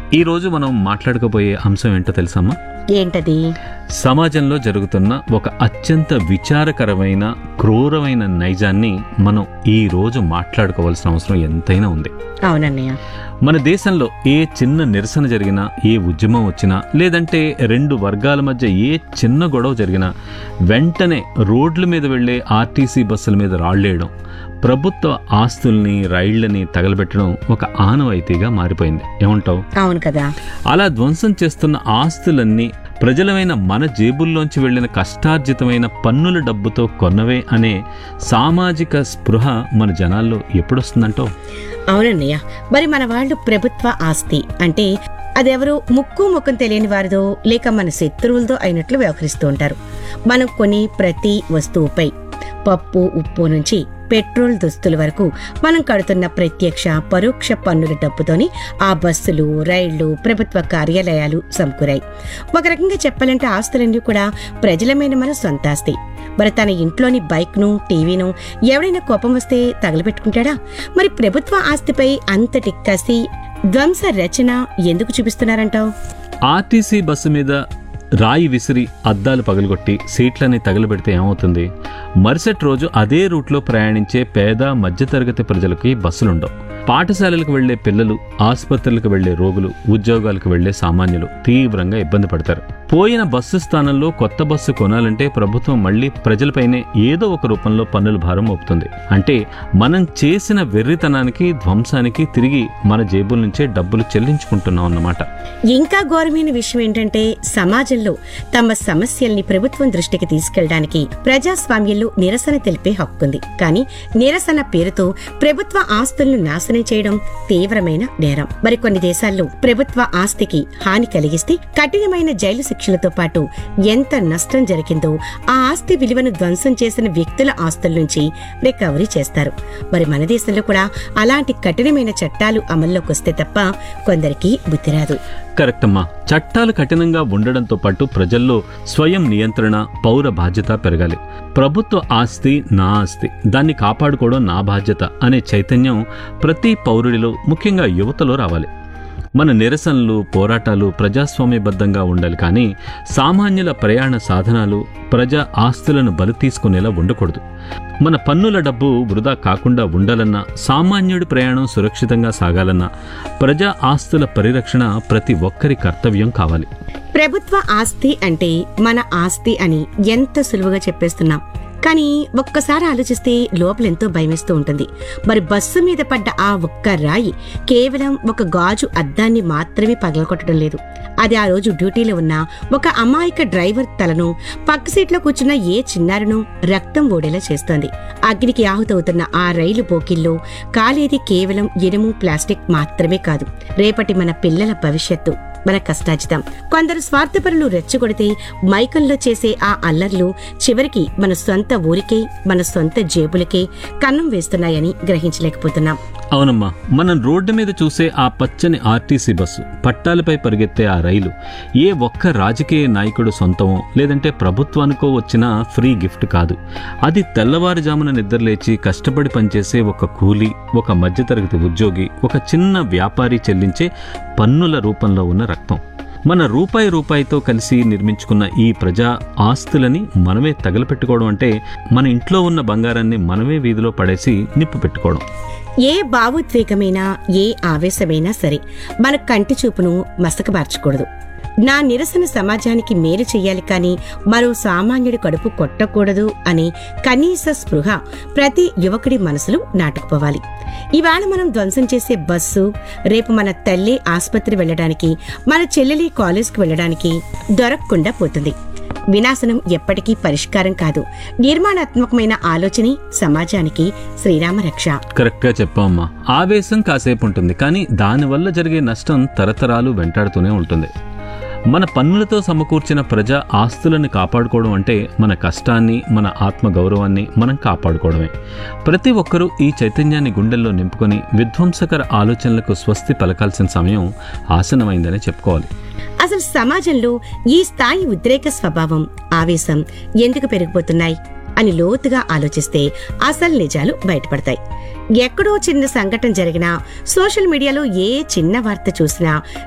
ఈ రోజు మనం మాట్లాడుకోబోయే అంశం ఏంటో తెలుసమ్మా ఏంటది సమాజంలో జరుగుతున్న ఒక అత్యంత విచారకరమైన క్రూరమైన నైజాన్ని మనం ఈ రోజు మాట్లాడుకోవాల్సిన అవసరం ఎంతైనా ఉంది అవునన్నయ్య మన దేశంలో ఏ చిన్న నిరసన జరిగినా ఏ ఉద్యమం వచ్చినా లేదంటే రెండు వర్గాల మధ్య ఏ చిన్న గొడవ జరిగినా వెంటనే రోడ్ల మీద వెళ్లే ఆర్టీసీ బస్సుల మీద రాళ్లేయడం ప్రభుత్వ ఆస్తుల్ని రైళ్లని తగలబెట్టడం ఒక ఆనవాయితీగా మారిపోయింది ఏమంటావు అవును కదా అలా ధ్వంసం చేస్తున్న ఆస్తులన్నీ ప్రజలమైన మన జేబుల్లోంచి వెళ్ళిన కష్టార్జితమైన పన్నుల డబ్బుతో కొన్నవే అనే సామాజిక స్పృహ మన జనాల్లో ఎప్పుడొస్తుందంటావు అవునన్నయ్య మరి మన వాళ్ళు ప్రభుత్వ ఆస్తి అంటే అదెవరు ముక్కు ముఖం తెలియని వారిదో లేక మన శత్రువులదో అయినట్లు వ్యవహరిస్తూ ఉంటారు మనం కొనే ప్రతి వస్తువుపై పప్పు ఉప్పు నుంచి పెట్రోల్ దుస్తుల వరకు మనం కడుతున్న ప్రత్యక్ష పరోక్ష పన్నుల డబ్బుతోని ఆ బస్సులు రైళ్లు ప్రభుత్వ కార్యాలయాలు సమకూరాయి ఒక రకంగా చెప్పాలంటే ఆస్తులన్నీ కూడా ప్రజలమైన మన సొంత ఆస్తి మరి తన ఇంట్లోని బైక్ను టీవీను ఎవడైనా కోపం వస్తే తగలబెట్టుకుంటాడా మరి ప్రభుత్వ ఆస్తిపై అంతటి కసి ధ్వంస రచన ఎందుకు చూపిస్తున్నారంటావు ఆర్టీసీ బస్సు మీద రాయి విసిరి అద్దాలు పగలగొట్టి సీట్లని తగలబెడితే ఏమవుతుంది మరుసటి రోజు అదే రూట్లో ప్రయాణించే పేద మధ్యతరగతి ప్రజలకి బస్సులుండవు పాఠశాలలకు వెళ్లే పిల్లలు ఆసుపత్రులకు వెళ్లే రోగులు ఉద్యోగాలకు వెళ్లే సామాన్యులు తీవ్రంగా ఇబ్బంది పడతారు పోయిన బస్సు స్థానంలో కొత్త బస్సు కొనాలంటే ప్రభుత్వం మళ్లీ ప్రజలపైనే ఏదో ఒక రూపంలో పన్నుల భారం మోపుతుంది అంటే మనం చేసిన వెర్రితనానికి ధ్వంసానికి తిరిగి మన జేబుల నుంచే డబ్బులు చెల్లించుకుంటున్నాం అన్నమాట ఇంకా ఘోరమైన విషయం ఏంటంటే సమాజంలో తమ సమస్యల్ని ప్రభుత్వం దృష్టికి తీసుకెళ్లడానికి ప్రజాస్వామ్యంలో నిరసన తెలిపే హక్కుంది కానీ నిరసన పేరుతో ప్రభుత్వ ఆస్తులను నాశనం చేయడం తీవ్రమైన నేరం మరికొన్ని దేశాల్లో ప్రభుత్వ ఆస్తికి హాని కలిగిస్తే కఠినమైన జైలు శిక్షలతో పాటు ఎంత నష్టం జరిగిందో ఆ ఆస్తి విలువను ధ్వంసం చేసిన వ్యక్తుల ఆస్తుల నుంచి రికవరీ చేస్తారు మరి మన దేశంలో కూడా అలాంటి కఠినమైన చట్టాలు అమల్లోకి వస్తే తప్ప కొందరికి బుద్ధి రాదు కరెక్ట్ అమ్మా చట్టాలు కఠినంగా ఉండడంతో పాటు ప్రజల్లో స్వయం నియంత్రణ పౌర బాధ్యత పెరగాలి ప్రభుత్వ ఆస్తి నా ఆస్తి దాన్ని కాపాడుకోవడం నా బాధ్యత అనే చైతన్యం ప్రతి పౌరుడిలో ముఖ్యంగా యువతలో రావాలి మన నిరసనలు పోరాటాలు ప్రజాస్వామ్యబద్ధంగా ఉండాలి కానీ సామాన్యుల ప్రయాణ సాధనాలు ప్రజా ఆస్తులను బలి తీసుకునేలా ఉండకూడదు మన పన్నుల డబ్బు వృధా కాకుండా ఉండాలన్నా సామాన్యుడి ప్రయాణం సురక్షితంగా సాగాలన్నా ప్రజా ఆస్తుల పరిరక్షణ ప్రతి ఒక్కరి కర్తవ్యం కావాలి ప్రభుత్వ ఆస్తి అంటే మన ఆస్తి అని ఎంత సులువుగా చెప్పేస్తున్నాం కానీ ఒక్కసారి ఆలోచిస్తే లోపలెంతో భయమేస్తూ ఉంటుంది మరి బస్సు మీద పడ్డ ఆ ఒక్క రాయి కేవలం ఒక గాజు అద్దాన్ని మాత్రమే పగలగొట్టడం లేదు అది ఆ రోజు డ్యూటీలో ఉన్న ఒక అమాయక డ్రైవర్ తలను పక్క సీట్లో కూర్చున్న ఏ చిన్నారును రక్తం ఓడేలా చేస్తోంది అగ్నికి ఆహుతవుతున్న ఆ రైలు బోకిల్లో కాలేది కేవలం ఇనుము ప్లాస్టిక్ మాత్రమే కాదు రేపటి మన పిల్లల భవిష్యత్తు మన కష్టాజితం కొందరు స్వార్థపరులు రెచ్చగొడితే మైకంలో చేసే ఆ అల్లర్లు చివరికి మన సొంత ఊరికే మన సొంత జేబులకే కన్నం వేస్తున్నాయని గ్రహించలేకపోతున్నాం అవునమ్మా మనం రోడ్డు మీద చూసే ఆ పచ్చని ఆర్టీసీ బస్సు పట్టాలపై పరిగెత్తే ఆ రైలు ఏ ఒక్క రాజకీయ నాయకుడు సొంతమో లేదంటే ప్రభుత్వానికో వచ్చిన ఫ్రీ గిఫ్ట్ కాదు అది తెల్లవారుజామున నిద్రలేచి కష్టపడి పనిచేసే ఒక కూలీ ఒక మధ్యతరగతి ఉద్యోగి ఒక చిన్న వ్యాపారి చెల్లించే పన్నుల రూపంలో ఉన్న రక్తం మన రూపాయి రూపాయితో కలిసి నిర్మించుకున్న ఈ ప్రజా ఆస్తులని మనమే తగలపెట్టుకోవడం అంటే మన ఇంట్లో ఉన్న బంగారాన్ని మనమే వీధిలో పడేసి నిప్పు పెట్టుకోవడం ఏ భావోద్వేగమైనా ఏ ఆవేశమైనా సరే మన కంటి చూపును మసకబార్చకూడదు నా నిరసన సమాజానికి మేలు చెయ్యాలి కానీ మరో సామాన్యుడి కడుపు కొట్టకూడదు అనే కనీస స్పృహ ప్రతి యువకుడి మనసులో నాటుకుపోవాలి ఇవాళ మనం ధ్వంసం చేసే బస్సు రేపు మన తల్లి ఆసుపత్రి వెళ్ళడానికి మన చెల్లెలి కాలేజ్కి వెళ్ళడానికి దొరకకుండా పోతుంది వినాశనం ఎప్పటికీ పరిష్కారం కాదు నిర్మాణాత్మకమైన ఆలోచనే సమాజానికి శ్రీరామ రక్ష కరెక్ట్గా చెప్పామమ్మా ఆవేశం కాసేపు ఉంటుంది కానీ దానివల్ల జరిగే నష్టం తరతరాలు వెంటాడుతూనే ఉంటుంది మన పన్నులతో సమకూర్చిన ప్రజా ఆస్తులను కాపాడుకోవడం అంటే మన కష్టాన్ని మన ఆత్మ గౌరవాన్ని మనం కాపాడుకోవడమే ప్రతి ఒక్కరూ ఈ చైతన్యాన్ని గుండెల్లో నింపుకొని విధ్వంసకర ఆలోచనలకు స్వస్తి పలకాల్సిన సమయం ఆసనమైందని చెప్పుకోవాలి అసలు సమాజంలో ఈ స్థాయి ఉద్రేక స్వభావం ఆవేశం ఎందుకు పెరిగిపోతున్నాయి అని లోతుగా ఆలోచిస్తే అసలు నిజాలు బయటపడతాయి ఎక్కడో చిన్న సంఘటన జరిగినా సోషల్ మీడియాలో ఏ చిన్న వార్త చూసినా